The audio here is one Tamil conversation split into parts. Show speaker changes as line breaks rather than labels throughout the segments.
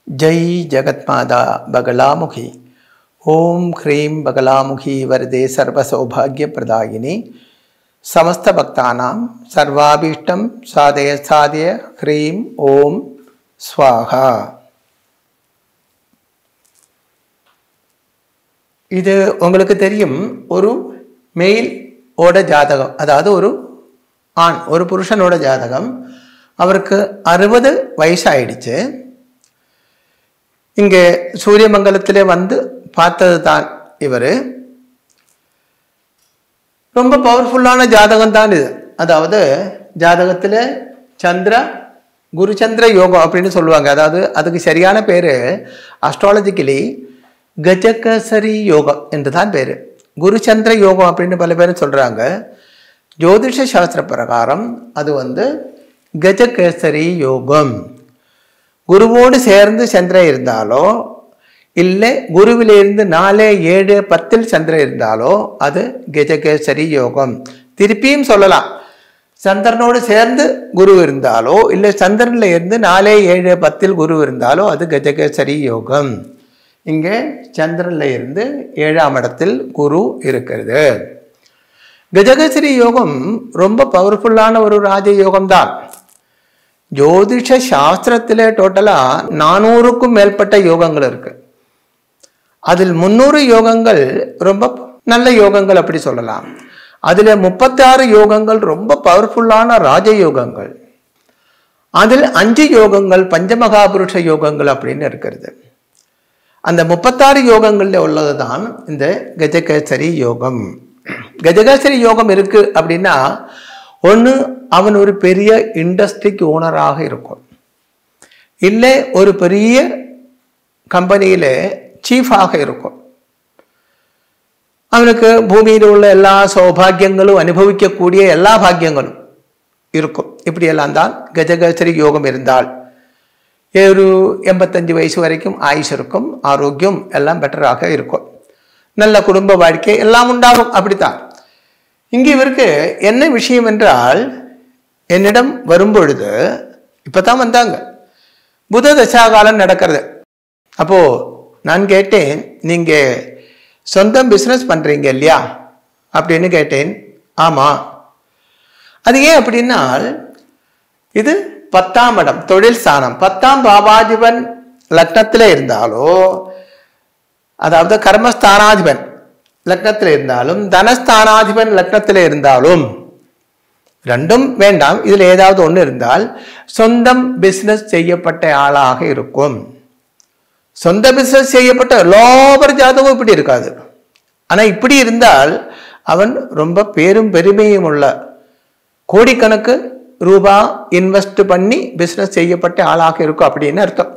जय जगत्माता बगलामुखी ओम ह्रीं बगलामुखी वरदे सर्वसौभाग्यप्रदायिनी समस्तभक्तानां सर्वाभीष्टं साधय साधय ह्रीं ओम स्वाहा இது உங்களுக்கு தெரியும் ஒரு மெயில் ஓட ஜாதகம் அதாவது ஒரு ஆண் ஒரு புருஷனோட ஜாதகம் அவருக்கு அறுபது வயசாயிடுச்சு இங்கே சூரியமங்கலத்திலே வந்து பார்த்தது தான் இவர் ரொம்ப பவர்ஃபுல்லான ஜாதகம் தான் இது அதாவது ஜாதகத்தில் சந்திர குரு சந்திர யோகம் அப்படின்னு சொல்லுவாங்க அதாவது அதுக்கு சரியான பேர் அஸ்ட்ராலஜிக்கலி கஜகசரி யோகம் என்று தான் பேர் குருச்சந்திர யோகம் அப்படின்னு பல பேரும் சொல்கிறாங்க ஜோதிஷ சாஸ்திர பிரகாரம் அது வந்து கஜகேசரி யோகம் குருவோடு சேர்ந்து சந்திரன் இருந்தாலோ இல்லை குருவிலிருந்து நாலு ஏழு பத்தில் சந்திரன் இருந்தாலோ அது கஜகேசரி யோகம் திருப்பியும் சொல்லலாம் சந்திரனோடு சேர்ந்து குரு இருந்தாலோ இல்லை சந்திரனில் இருந்து நாலே ஏழு பத்தில் குரு இருந்தாலோ அது கஜகேசரி யோகம் இங்கே சந்திரனில் இருந்து ஏழாம் இடத்தில் குரு இருக்கிறது கஜகேசரி யோகம் ரொம்ப பவர்ஃபுல்லான ஒரு ராஜ யோகம் தான் ஜோதிஷ சாஸ்திரத்தில் டோட்டலாக நானூறுக்கும் மேற்பட்ட யோகங்கள் இருக்கு அதில் முந்நூறு யோகங்கள் ரொம்ப நல்ல யோகங்கள் அப்படி சொல்லலாம் அதில் முப்பத்தாறு யோகங்கள் ரொம்ப பவர்ஃபுல்லான ராஜ யோகங்கள் அதில் அஞ்சு யோகங்கள் பஞ்சமகாபுருஷ யோகங்கள் அப்படின்னு இருக்கிறது அந்த முப்பத்தாறு யோகங்களில் உள்ளது தான் இந்த கஜகேசரி யோகம் கஜகேசரி யோகம் இருக்கு அப்படின்னா ஒன்று அவன் ஒரு பெரிய இண்டஸ்ட்ரிக்கு ஓனராக இருக்கும் இல்லை ஒரு பெரிய கம்பெனியில் சீஃபாக இருக்கும் அவனுக்கு பூமியில் உள்ள எல்லா சௌபாகியங்களும் அனுபவிக்கக்கூடிய எல்லா பாக்கியங்களும் இருக்கும் இப்படியெல்லாம் தான் கஜகேசரி யோகம் இருந்தால் ஒரு எண்பத்தஞ்சு வயசு வரைக்கும் ஆயுஷ் இருக்கும் ஆரோக்கியம் எல்லாம் பெட்டராக இருக்கும் நல்ல குடும்ப வாழ்க்கை எல்லாம் உண்டாகும் அப்படித்தான் இங்கே இவருக்கு என்ன விஷயம் என்றால் என்னிடம் வரும்பொழுது இப்போ தான் வந்தாங்க புத தசாகாலம் நடக்கிறது அப்போது நான் கேட்டேன் நீங்கள் சொந்தம் பிஸ்னஸ் பண்ணுறீங்க இல்லையா அப்படின்னு கேட்டேன் ஆமாம் அது ஏன் அப்படின்னால் இது பத்தாம் இடம் தொழில் ஸ்தானம் பத்தாம் பாபாதிபன் லக்னத்தில் இருந்தாலோ அதாவது கர்மஸ்தானாதிபன் லக்னத்தில் இருந்தாலும் தனஸ்தானாதிபன் லக்னத்தில் இருந்தாலும் ரெண்டும் வேண்டாம் இதில் ஏதாவது ஒன்று இருந்தால் சொந்தம் பிஸ்னஸ் செய்யப்பட்ட ஆளாக இருக்கும் சொந்த பிஸ்னஸ் செய்யப்பட்ட லோபர் ஜாதகம் இப்படி இருக்காது ஆனால் இப்படி இருந்தால் அவன் ரொம்ப பேரும் பெருமையும் உள்ள கோடிக்கணக்கு ரூபா இன்வெஸ்ட் பண்ணி பிஸ்னஸ் செய்யப்பட்ட ஆளாக இருக்கும் அப்படின்னு அர்த்தம்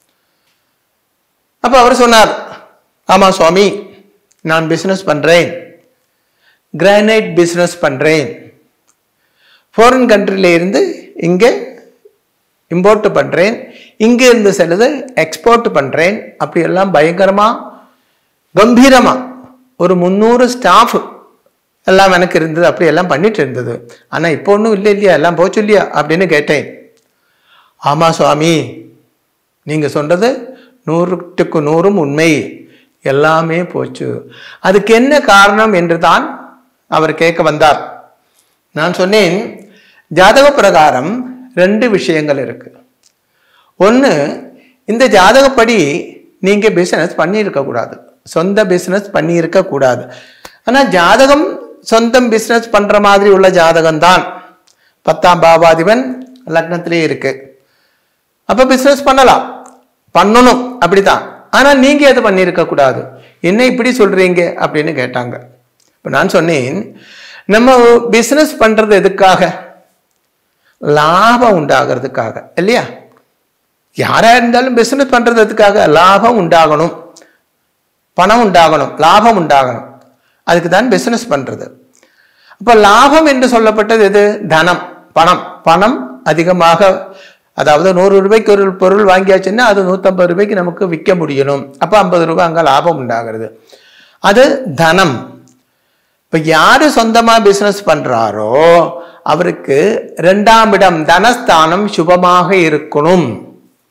அப்போ அவர் சொன்னார் ஆமாம் சுவாமி நான் பிஸ்னஸ் பண்ணுறேன் கிரானைட் பிஸ்னஸ் பண்ணுறேன் ஃபாரின் கண்ட்ரில இருந்து இங்கே இம்போர்ட் பண்ணுறேன் இங்கே இருந்து சிலது எக்ஸ்போர்ட் பண்ணுறேன் அப்படியெல்லாம் பயங்கரமாக கம்பீரமாக ஒரு முந்நூறு ஸ்டாஃப் எல்லாம் எனக்கு இருந்தது அப்படி எல்லாம் பண்ணிட்டு இருந்தது ஆனால் இப்போ ஒன்றும் இல்லை இல்லையா எல்லாம் போச்சு இல்லையா அப்படின்னு கேட்டேன் ஆமாம் சுவாமி நீங்கள் சொன்னது நூறுக்கு நூறும் உண்மை எல்லாமே போச்சு அதுக்கு என்ன காரணம் என்று தான் அவர் கேட்க வந்தார் நான் சொன்னேன் ஜாதக பிரகாரம் ரெண்டு விஷயங்கள் இருக்கு ஒன்று இந்த ஜாதகப்படி நீங்கள் பிஸ்னஸ் பண்ணியிருக்கக்கூடாது சொந்த பிஸ்னஸ் பண்ணியிருக்கக்கூடாது ஆனால் ஜாதகம் சொந்தம் பிஸ்னஸ் பண்ணுற மாதிரி உள்ள ஜாதகம் தான் பத்தாம் பாபாதிபன் லக்னத்திலே இருக்கு அப்போ பிஸ்னஸ் பண்ணலாம் பண்ணணும் அப்படிதான் ஆனால் நீங்கள் எது பண்ணியிருக்கக்கூடாது என்ன இப்படி சொல்கிறீங்க அப்படின்னு கேட்டாங்க இப்போ நான் சொன்னேன் நம்ம பிஸ்னஸ் பண்ணுறது எதுக்காக லாபம் உண்டாகிறதுக்காக இல்லையா யாராக இருந்தாலும் பிஸ்னஸ் பண்ணுறது எதுக்காக லாபம் உண்டாகணும் பணம் உண்டாகணும் லாபம் உண்டாகணும் அதுக்கு தான் பிஸ்னஸ் பண்ணுறது அப்போ லாபம் என்று சொல்லப்பட்டது எது தனம் பணம் பணம் அதிகமாக அதாவது நூறு ரூபாய்க்கு ஒரு பொருள் வாங்கியாச்சுன்னா அது நூற்றம்பது ரூபாய்க்கு நமக்கு விற்க முடியணும் அப்போ ஐம்பது ரூபாய் அங்கே லாபம் உண்டாகிறது அது தனம் இப்போ யார் சொந்தமாக பிஸ்னஸ் பண்ணுறாரோ அவருக்கு ரெண்டாம் இடம் தனஸ்தானம் சுபமாக இருக்கணும்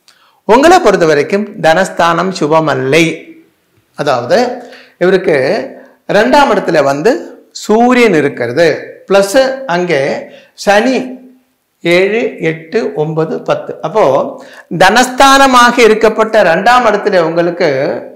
உங்களை பொறுத்த வரைக்கும் தனஸ்தானம் சுபமல்லை அதாவது இவருக்கு ரெண்டாம் இடத்துல வந்து சூரியன் இருக்கிறது ப்ளஸ் அங்கே சனி ஏழு எட்டு ஒன்பது பத்து அப்போ தனஸ்தானமாக இருக்கப்பட்ட ரெண்டாம் இடத்துல உங்களுக்கு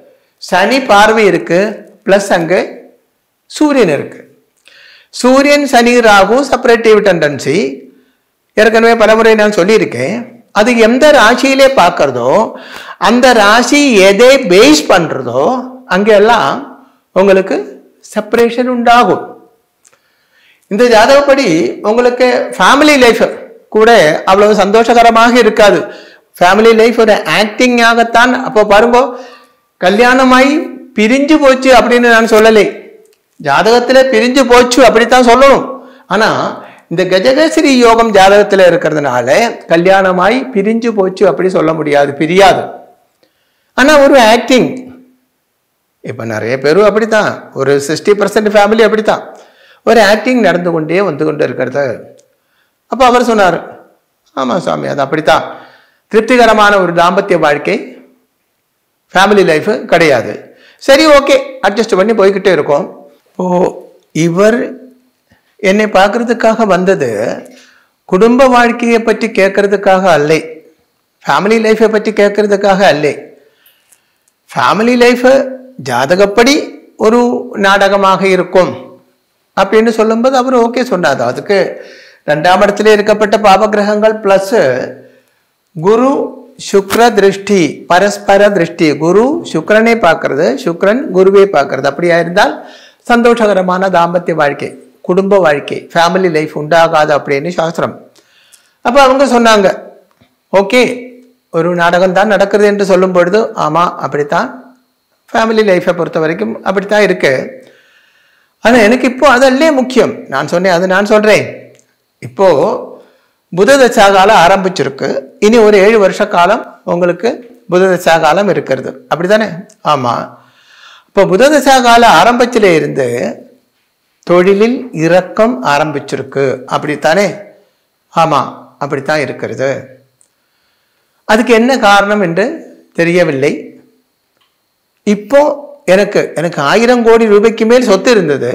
சனி பார்வை இருக்கு ப்ளஸ் அங்கே சூரியன் இருக்கு சூரியன் சனி ராகு செப்பரேட்டிவ் டெண்டன்சி ஏற்கனவே பலமுறை நான் சொல்லியிருக்கேன் அது எந்த ராசியிலே பார்க்கறதோ அந்த ராசி எதை பேஸ் பண்றதோ அங்கெல்லாம் உங்களுக்கு செப்பரேஷன் உண்டாகும் இந்த ஜாதகப்படி உங்களுக்கு ஃபேமிலி லைஃப் கூட அவ்வளவு சந்தோஷகரமாக இருக்காது ஃபேமிலி லைஃப் ஒரு ஆக்டிங்காகத்தான் அப்போ பாருங்க கல்யாணமாய் பிரிஞ்சு போச்சு அப்படின்னு நான் சொல்லலை ஜாதகத்துல பிரிஞ்சு போச்சு அப்படித்தான் சொல்லணும் ஆனா இந்த கஜகஸ்ரீ யோகம் ஜாதகத்துல இருக்கிறதுனால கல்யாணமாய் பிரிஞ்சு போச்சு அப்படி சொல்ல முடியாது பிரியாது ஆனா ஒரு ஆக்டிங் இப்போ நிறைய பேரும் அப்படித்தான் ஒரு சிக்ஸ்டி பர்சன்ட் ஃபேமிலி அப்படித்தான் ஒரு ஆக்டிங் நடந்து கொண்டே வந்து கொண்டு இருக்கிறது அப்போ அவர் சொன்னார் ஆமாம் சாமி அது அப்படித்தான் திருப்திகரமான ஒரு தாம்பத்திய வாழ்க்கை ஃபேமிலி லைஃப் கிடையாது சரி ஓகே அட்ஜஸ்ட் பண்ணி போய்கிட்டே இருக்கோம் ஓ இவர் என்னை பார்க்கறதுக்காக வந்தது குடும்ப வாழ்க்கையை பற்றி கேட்கறதுக்காக அல்ல ஃபேமிலி லைஃப்பை பற்றி கேட்கறதுக்காக அல்ல ஃபேமிலி லைஃப் ஜாதகப்படி ஒரு நாடகமாக இருக்கும் அப்படின்னு சொல்லும்போது அவர் ஓகே சொன்னார் அதுக்கு ரெண்டாம் இடத்துல இருக்கப்பட்ட பாபகிரகங்கள் பிளஸ் குரு சுக்ர திருஷ்டி பரஸ்பர திருஷ்டி குரு சுக்கிரனை பார்க்கறது சுக்கிரன் குருவை பார்க்கறது அப்படியா இருந்தால் சந்தோஷகரமான தாம்பத்திய வாழ்க்கை குடும்ப வாழ்க்கை ஃபேமிலி லைஃப் உண்டாகாது அப்படின்னு சாஸ்திரம் அப்போ அவங்க சொன்னாங்க ஓகே ஒரு நாடகம் தான் நடக்கிறது என்று சொல்லும் பொழுது ஆமாம் அப்படித்தான் ஃபேமிலி லைஃப்பை பொறுத்த வரைக்கும் அப்படித்தான் இருக்கு ஆனால் எனக்கு இப்போ அதல்லே முக்கியம் நான் சொன்னேன் அது நான் சொல்கிறேன் இப்போ புத தசா காலம் ஆரம்பிச்சிருக்கு இனி ஒரு ஏழு வருஷ காலம் உங்களுக்கு புத தசா காலம் இருக்கிறது அப்படிதானே ஆமாம் இப்போ புத தசா கால ஆரம்பத்திலே இருந்து தொழிலில் இரக்கம் ஆரம்பிச்சிருக்கு அப்படித்தானே ஆமாம் அப்படித்தான் இருக்கிறது அதுக்கு என்ன காரணம் என்று தெரியவில்லை இப்போ எனக்கு எனக்கு ஆயிரம் கோடி ரூபாய்க்கு மேல் சொத்து இருந்தது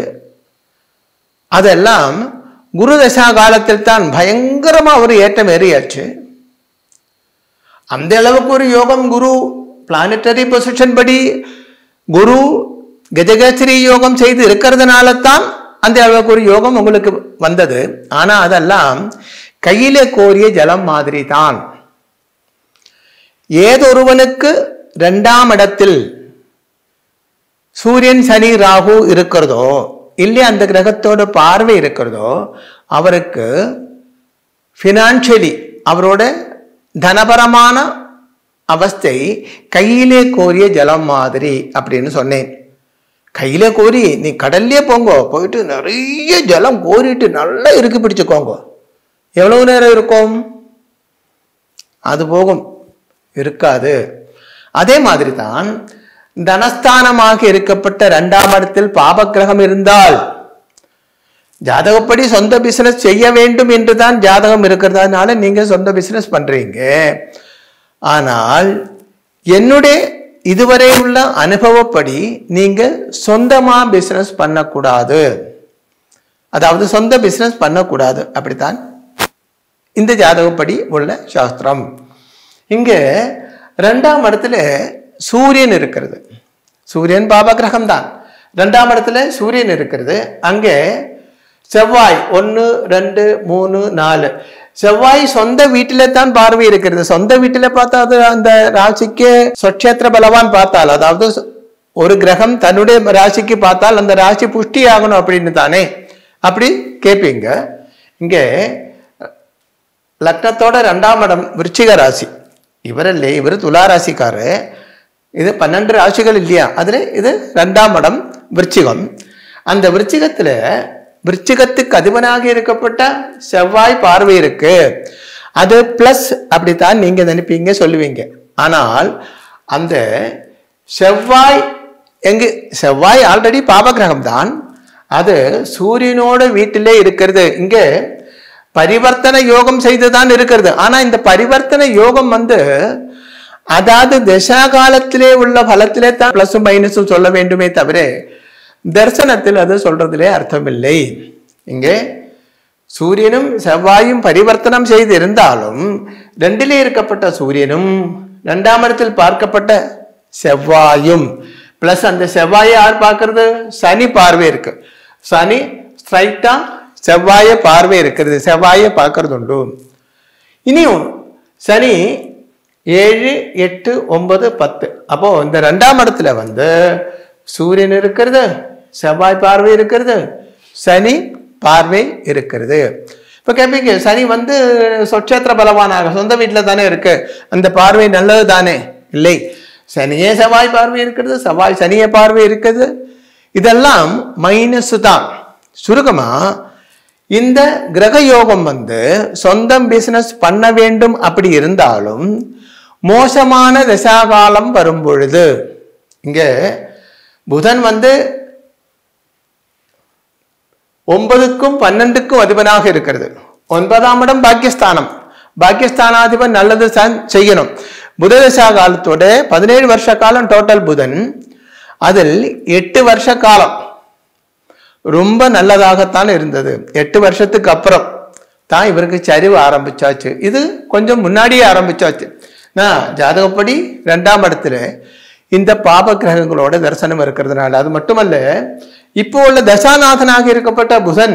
அதெல்லாம் குரு தசா காலத்தில் தான் பயங்கரமா ஒரு ஏற்றம் ஏறியாச்சு அந்த அளவுக்கு ஒரு யோகம் குரு பிளானட்டரி பொசிஷன் படி குரு கஜகஸ்ரீ யோகம் செய்து இருக்கிறதுனால தான் அந்த அளவுக்கு ஒரு யோகம் உங்களுக்கு வந்தது ஆனா அதெல்லாம் கையில கோரிய ஜலம் மாதிரி தான் ஏதொருவனுக்கு இரண்டாம் இடத்தில் சூரியன் சனி ராகு இருக்கிறதோ இல்லை அந்த கிரகத்தோட பார்வை இருக்கிறதோ அவருக்கு ஃபினான்ஷியலி அவரோட தனபரமான அவஸ்தை கையிலே கோரிய ஜலம் மாதிரி அப்படின்னு சொன்னேன் கையில கோரி நீ கடல்லே போங்க போயிட்டு நிறைய ஜலம் கோரிட்டு நல்லா இருக்கு பிடிச்சுக்கோங்க எவ்வளவு நேரம் இருக்கும் அது போகும் இருக்காது அதே மாதிரி தான் தனஸ்தானமாக இருக்கப்பட்ட இரண்டாம் இடத்தில் பாபக்கிரகம் இருந்தால் ஜாதகப்படி சொந்த பிசினஸ் செய்ய வேண்டும் என்று தான் ஜாதகம் இருக்கிறதுனால நீங்க சொந்த பிசினஸ் பண்றீங்க ஆனால் என்னுடைய இதுவரை உள்ள அனுபவப்படி நீங்க சொந்தமா பிசினஸ் பண்ணக்கூடாது அதாவது சொந்த பிசினஸ் பண்ணக்கூடாது அப்படித்தான் இந்த ஜாதகப்படி உள்ள சாஸ்திரம் இங்க ரெண்டாம் இடத்துல சூரியன் இருக்கிறது சூரியன் பாபகிரகம் தான் ரெண்டாம் இடத்துல சூரியன் இருக்கிறது அங்கே செவ்வாய் ஒன்று ரெண்டு மூணு நாலு செவ்வாய் சொந்த வீட்டில தான் பார்வை இருக்கிறது சொந்த வீட்டில பார்த்தா அது அந்த ராசிக்கு சொட்சேத்திர பலவான் பார்த்தால் அதாவது ஒரு கிரகம் தன்னுடைய ராசிக்கு பார்த்தால் அந்த ராசி புஷ்டி ஆகணும் அப்படின்னு தானே அப்படி கேட்பீங்க இங்கே லக்னத்தோட ரெண்டாம் இடம் விருச்சிக ராசி இவரல்லே இவர் துலா ராசிக்காரு இது பன்னெண்டு ராசிகள் இல்லையா அதுல இது ரெண்டாம் இடம் விருச்சிகம் அந்த விருச்சிகத்துல விருச்சிகத்துக்கு அதிபனாக இருக்கப்பட்ட செவ்வாய் பார்வை இருக்கு அது பிளஸ் அப்படித்தான் நீங்க நினைப்பீங்க சொல்லுவீங்க ஆனால் அந்த செவ்வாய் எங்கு செவ்வாய் ஆல்ரெடி பாபகிரகம் தான் அது சூரியனோட வீட்டிலே இருக்கிறது இங்க பரிவர்த்தன யோகம் செய்துதான் இருக்கிறது ஆனா இந்த பரிவர்த்தன யோகம் வந்து அதாவது தசா காலத்திலே உள்ள பலத்திலே தான் பிளஸும் மைனஸும் சொல்ல வேண்டுமே தவிர தரிசனத்தில் அது சொல்றதிலே அர்த்தமில்லை இங்கே சூரியனும் செவ்வாயும் பரிவர்த்தனம் செய்து இருந்தாலும் ரெண்டிலே இருக்கப்பட்ட சூரியனும் இரண்டாம் இடத்தில் பார்க்கப்பட்ட செவ்வாயும் பிளஸ் அந்த செவ்வாயை யார் பார்க்கறது சனி பார்வை இருக்கு சனி ஸ்ட்ரைட்டா செவ்வாய பார்வை இருக்கிறது செவ்வாயை பார்க்கறது உண்டு இனியும் சனி ஏழு எட்டு ஒன்பது பத்து அப்போ இந்த ரெண்டாம் இடத்துல வந்து சூரியன் இருக்கிறது செவ்வாய் பார்வை இருக்கிறது சனி பார்வை இருக்கிறது இப்போ கேட்பீங்க சனி வந்து சொச்சேத்திர பலவானாக சொந்த வீட்டில் தானே இருக்கு அந்த பார்வை நல்லது தானே இல்லை சனியே செவ்வாய் பார்வை இருக்கிறது செவ்வாய் சனியே பார்வை இருக்குது இதெல்லாம் மைனஸ் தான் சுருக்கமா இந்த கிரக யோகம் வந்து சொந்தம் பிசினஸ் பண்ண வேண்டும் அப்படி இருந்தாலும் மோசமான தசாகாலம் வரும் பொழுது இங்க புதன் வந்து ஒன்பதுக்கும் பன்னெண்டுக்கும் அதிபனாக இருக்கிறது ஒன்பதாம் இடம் பாக்கியஸ்தானம் பாக்கியஸ்தானாதிபன் நல்லது ச- செய்யணும் புத தசா காலத்தோட பதினேழு வருஷ காலம் டோட்டல் புதன் அதில் எட்டு வருஷ காலம் ரொம்ப நல்லதாகத்தான் இருந்தது எட்டு வருஷத்துக்கு அப்புறம் தான் இவருக்கு சரிவு ஆரம்பிச்சாச்சு இது கொஞ்சம் முன்னாடியே ஆரம்பிச்சாச்சு நான் ஜாதகப்படி ரெண்டாம் இடத்துல இந்த பாப கிரகங்களோட தரிசனம் இருக்கிறதுனால அது மட்டுமல்ல இப்போ உள்ள தசாநாதனாக இருக்கப்பட்ட புதன்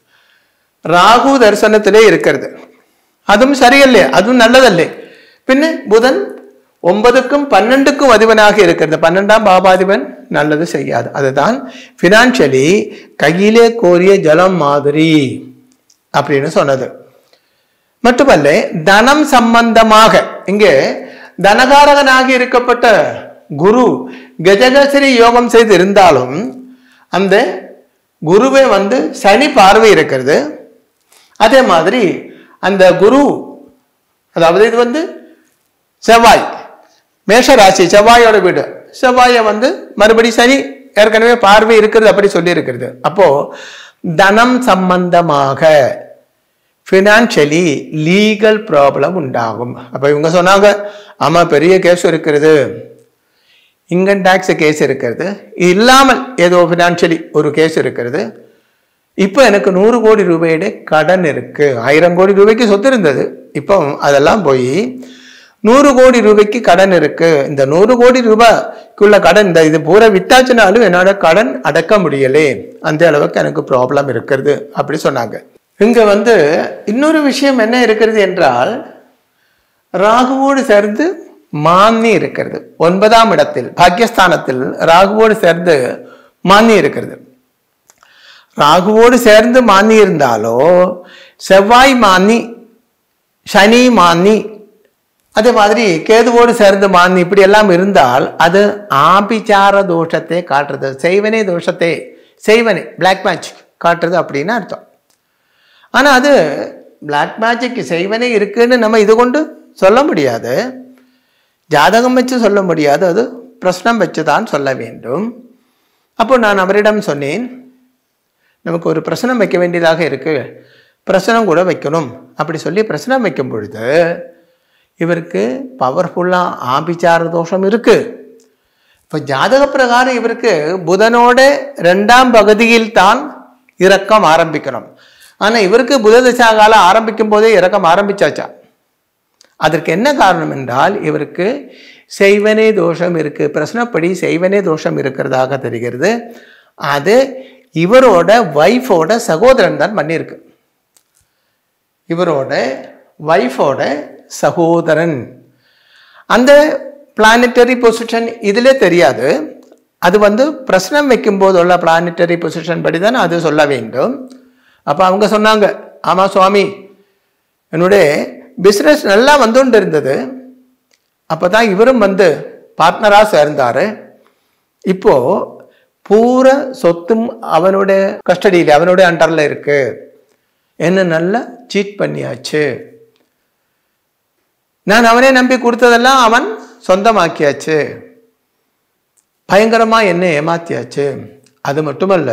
ராகு தரிசனத்திலே இருக்கிறது அதுவும் சரியில்லை அதுவும் நல்லதல்லே பின்ன புதன் ஒன்பதுக்கும் பன்னெண்டுக்கும் அதிபனாக இருக்கிறது பன்னெண்டாம் பாபாதிபன் நல்லது செய்யாது அதுதான் பினான்சியலி கையிலே கோரிய ஜலம் மாதிரி அப்படின்னு சொன்னது மட்டுமல்ல தனம் சம்பந்தமாக இங்கே தனகாரகனாக இருக்கப்பட்ட குரு கஜகசிரி யோகம் செய்து இருந்தாலும் அந்த குருவே வந்து சனி பார்வை இருக்கிறது அதே மாதிரி அந்த குரு அதாவது இது வந்து செவ்வாய் மேஷ ராசி செவ்வாயோட வீடு செவ்வாயை வந்து மறுபடி சனி ஏற்கனவே பார்வை இருக்கிறது அப்படி சொல்லி இருக்கிறது அப்போ தனம் சம்பந்தமாக ஃபினான்ஷியலி லீகல் ப்ராப்ளம் உண்டாகும் அப்போ இவங்க சொன்னாங்க ஆமாம் பெரிய கேஸ் இருக்கிறது இன்கம் டேக்ஸ் கேஸ் இருக்கிறது இது இல்லாமல் ஏதோ ஃபினான்ஷியலி ஒரு கேஸ் இருக்கிறது இப்போ எனக்கு நூறு கோடி ரூபாயோட கடன் இருக்கு ஆயிரம் கோடி ரூபாய்க்கு சொத்து இருந்தது இப்போ அதெல்லாம் போய் நூறு கோடி ரூபாய்க்கு கடன் இருக்கு இந்த நூறு கோடி ரூபாய்க்குள்ள கடன் இந்த இது பூரா வித்தாச்சுனாலும் என்னோட கடன் அடக்க முடியலே அந்த அளவுக்கு எனக்கு ப்ராப்ளம் இருக்கிறது அப்படி சொன்னாங்க இங்க வந்து இன்னொரு விஷயம் என்ன இருக்கிறது என்றால் ராகுவோடு சேர்ந்து மான்னி இருக்கிறது ஒன்பதாம் இடத்தில் பாக்கியஸ்தானத்தில் ராகுவோடு சேர்ந்து மான்னி இருக்கிறது ராகுவோடு சேர்ந்து மான்னி இருந்தாலோ செவ்வாய் மான்னி சனி மான்னி அதே மாதிரி கேதுவோடு சேர்ந்து மான்னி இப்படி எல்லாம் இருந்தால் அது ஆபிச்சார தோஷத்தை காட்டுறது செய்வனே தோஷத்தை செய்வனே பிளாக் மேஜிக் காட்டுறது அப்படின்னு அர்த்தம் ஆனால் அது பிளாக் மேஜிக் செய்வனே இருக்குன்னு நம்ம இது கொண்டு சொல்ல முடியாது ஜாதகம் வச்சு சொல்ல முடியாது அது பிரശ്നം வச்சு தான் சொல்ல வேண்டும் அப்போ நான் அவரிடம் சொன்னேன் நமக்கு ஒரு பிரசனம் வைக்க வேண்டியதாக இருக்கு பிரசனம் கூட வைக்கணும் அப்படி சொல்லி பிரசனம் வைக்கும் பொழுது இவருக்கு பவர்ஃபுல்லாக ஆபிச்சார தோஷம் இருக்கு இப்போ ஜாதக பிரகாரம் இவருக்கு புதனோட ரெண்டாம் பகுதியில் தான் இறக்கம் ஆரம்பிக்கணும் ஆனால் இவருக்கு புத தசாகாலம் ஆரம்பிக்கும் போதே இறக்கம் ஆரம்பிச்சாச்சா அதற்கு என்ன காரணம் என்றால் இவருக்கு செய்வனே தோஷம் இருக்கு பிரச்சனைப்படி செய்வனே தோஷம் இருக்கிறதாக தெரிகிறது அது இவரோட ஒய்ஃபோட சகோதரன் தான் பண்ணியிருக்கு இவரோட ஒய்ஃபோட சகோதரன் அந்த பிளானட்டரி பொசிஷன் இதிலே தெரியாது அது வந்து பிரശ്നം வைக்கும்போது உள்ள பிளானட்டரி பொசிஷன் படி தான் அது சொல்ல வேண்டும் அப்போ அவங்க சொன்னாங்க ஆமாம் சுவாமி என்னுடைய பிஸ்னஸ் நல்லா வந்துட்டு இருந்தது அப்போ தான் இவரும் வந்து பார்ட்னராக சேர்ந்தார் இப்போ பூர சொத்தும் அவனுடைய கஸ்டடியில் அவனுடைய அண்டரில் இருக்கு என்ன நல்லா சீட் பண்ணியாச்சு நான் அவனே நம்பி கொடுத்ததெல்லாம் அவன் சொந்தமாக்கியாச்சு பயங்கரமாக என்ன ஏமாத்தியாச்சு அது மட்டுமல்ல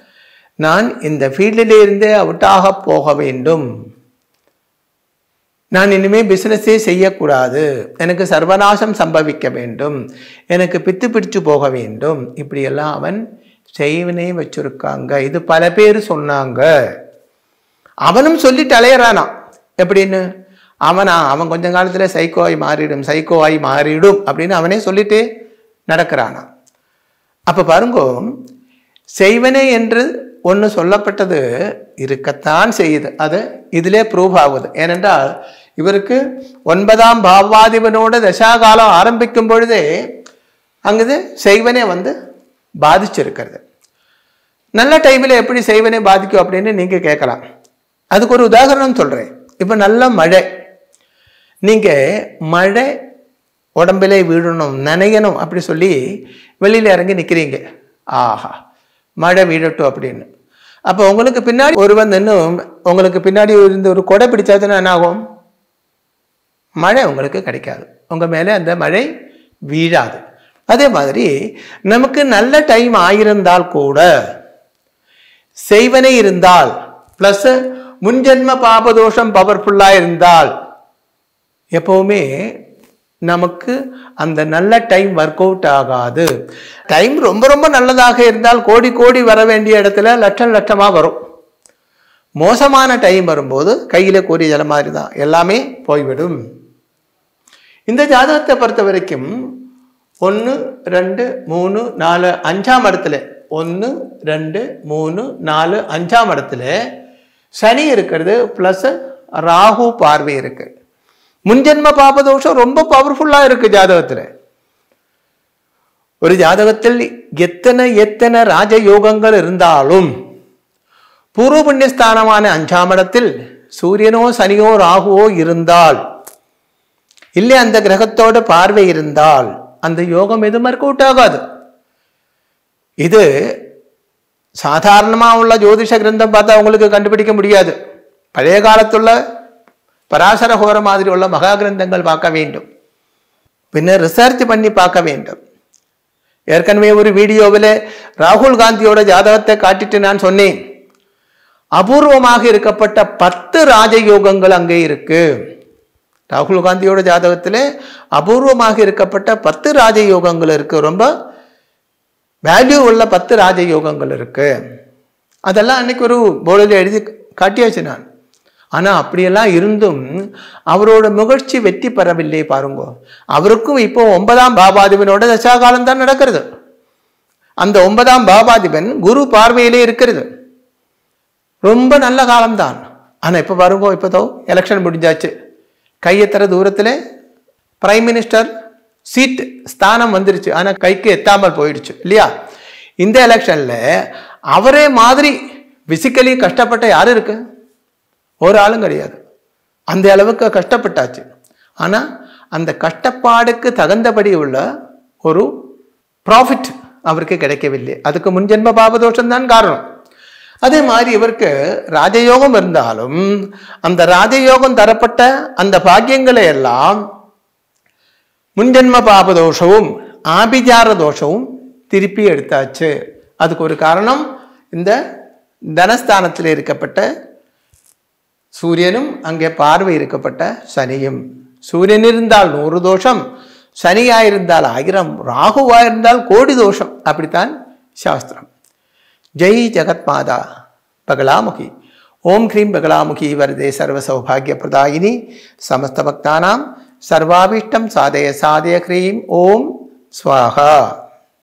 நான் இந்த ஃபீல்டிலே இருந்தே அவுட்டாக போக வேண்டும் நான் இனிமேல் பிஸ்னஸே செய்யக்கூடாது எனக்கு சர்வநாசம் சம்பவிக்க வேண்டும் எனக்கு பித்து பிடிச்சு போக வேண்டும் இப்படியெல்லாம் அவன் செய்வனே வச்சிருக்காங்க இது பல பேர் சொன்னாங்க அவனும் சொல்லிட்டு அலையறானான் எப்படின்னு அவனா அவன் கொஞ்ச காலத்துல சைக்கோவாய் மாறிடும் சைக்கோவாய் மாறிடும் அப்படின்னு அவனே சொல்லிட்டு நடக்கிறானாம் அப்ப பாருங்கோ செய்வனே என்று ஒன்று சொல்லப்பட்டது இருக்கத்தான் செய்யுது அது இதிலே ப்ரூவ் ஆகுது ஏனென்றால் இவருக்கு ஒன்பதாம் பாவாதிபனோட தசாகாலம் ஆரம்பிக்கும் பொழுதே அங்குது செய்வனே வந்து பாதிச்சிருக்கிறது நல்ல டைமில் எப்படி செய்வனே பாதிக்கும் அப்படின்னு நீங்கள் கேட்கலாம் அதுக்கு ஒரு உதாரணம் சொல்கிறேன் இப்போ நல்ல மழை நீங்கள் மழை உடம்பிலே வீழணும் நனையணும் அப்படி சொல்லி வெளியில் இறங்கி நிற்கிறீங்க ஆஹா மழை வீழட்டும் அப்படின்னு அப்போ உங்களுக்கு பின்னாடி ஒருவன் நின்று உங்களுக்கு பின்னாடி இருந்து ஒரு கொடை பிடிச்சாதுன்னா என்ன ஆகும் மழை உங்களுக்கு கிடைக்காது உங்கள் மேலே அந்த மழை வீழாது அதே மாதிரி நமக்கு நல்ல டைம் ஆயிருந்தால் கூட செய்வனே இருந்தால் ப்ளஸ் முன்ஜென்ம பாபதோஷம் பவர்ஃபுல்லாக இருந்தால் எப்பவுமே நமக்கு அந்த நல்ல டைம் ஒர்க் அவுட் ஆகாது டைம் ரொம்ப ரொம்ப நல்லதாக இருந்தால் கோடி கோடி வர வேண்டிய இடத்துல லட்சம் லட்சமாக வரும் மோசமான டைம் வரும்போது கையில் கோரி ஜலம் மாதிரி தான் எல்லாமே போய்விடும் இந்த ஜாதகத்தை பொறுத்த வரைக்கும் ஒன்று ரெண்டு மூணு நாலு அஞ்சாம் இடத்துல ஒன்று ரெண்டு மூணு நாலு அஞ்சாம் இடத்துல சனி இருக்கிறது ப்ளஸ் ராகு பார்வை இருக்கு முன்ஜென்ம பாபதோஷம் ரொம்ப பவர்ஃபுல்லாக இருக்கு ஜாதகத்தில் ஒரு ஜாதகத்தில் எத்தனை எத்தனை ராஜயோகங்கள் இருந்தாலும் பூர்வ புண்ணியஸ்தானமான அஞ்சாம் இடத்தில் சூரியனோ சனியோ ராகுவோ இருந்தால் இல்லை அந்த கிரகத்தோட பார்வை இருந்தால் அந்த யோகம் எதுவும் ஒர்க் அவுட் ஆகாது இது சாதாரணமாக உள்ள ஜோதிஷ கிரந்தம் பார்த்தா உங்களுக்கு கண்டுபிடிக்க முடியாது பழைய காலத்துள்ள பராசர ஹோர மாதிரி உள்ள மகா கிரந்தங்கள் பார்க்க வேண்டும் பின்ன ரிசர்ச் பண்ணி பார்க்க வேண்டும் ஏற்கனவே ஒரு வீடியோவில் ராகுல் காந்தியோட ஜாதகத்தை காட்டிட்டு நான் சொன்னேன் அபூர்வமாக இருக்கப்பட்ட பத்து ராஜயோகங்கள் அங்கே இருக்கு ராகுல் காந்தியோட ஜாதகத்தில் அபூர்வமாக இருக்கப்பட்ட பத்து ராஜயோகங்கள் இருக்கு ரொம்ப வேல்யூ உள்ள பத்து ராஜயோகங்கள் இருக்கு அதெல்லாம் அன்னைக்கு ஒரு போர்டில் எழுதி காட்டியாச்சு நான் ஆனால் அப்படியெல்லாம் இருந்தும் அவரோட முகழ்ச்சி வெற்றி பெறவில்லை பாருங்க அவருக்கும் இப்போ ஒன்பதாம் பாபாதிபனோட தசாகாலம் தான் நடக்கிறது அந்த ஒன்பதாம் பாபாதிபன் குரு பார்வையிலே இருக்கிறது ரொம்ப நல்ல காலம்தான் ஆனால் இப்போ பாருங்க இப்போதோ எலெக்ஷன் முடிஞ்சாச்சு கையெத்தர தூரத்தில் பிரைம் மினிஸ்டர் சீட் ஸ்தானம் வந்துருச்சு ஆனால் கைக்கு எத்தாமல் போயிடுச்சு இல்லையா இந்த எலெக்ஷனில் அவரே மாதிரி பிசிக்கலி கஷ்டப்பட்ட யார் இருக்கு ஒரு ஆளும் கிடையாது அந்த அளவுக்கு கஷ்டப்பட்டாச்சு ஆனால் அந்த கஷ்டப்பாடுக்கு தகுந்தபடி உள்ள ஒரு ப்ராஃபிட் அவருக்கு கிடைக்கவில்லை அதுக்கு முன்ஜென்ம பாபதோஷம் தான் காரணம் அதே மாதிரி இவருக்கு ராஜயோகம் இருந்தாலும் அந்த ராஜயோகம் தரப்பட்ட அந்த பாக்கியங்களை எல்லாம் முன்ஜென்ம பாபதோஷமும் ஆபிஜார தோஷமும் திருப்பி எடுத்தாச்சு அதுக்கு ஒரு காரணம் இந்த தனஸ்தானத்தில் இருக்கப்பட்ட சூரியனும் அங்கே பார்வை இருக்கப்பட்ட சனியும் சூரியன் இருந்தால் நூறு தோஷம் சனியாயிருந்தால் ஆயிரம் ராகுவாயிருந்தால் கோடி தோஷம் அப்படித்தான் சாஸ்திரம் ஜெய் ஜெகத்மாதா பகலாமுகி ஓம் க்ரீம் பகலாமுகி வரதே சர்வ சௌபாகிய பிரதாயினி சமஸ்த பக்தானாம் சர்வாபீஷ்டம் சாதய சாதய க்ரீம் ஓம் ஸ்வாகா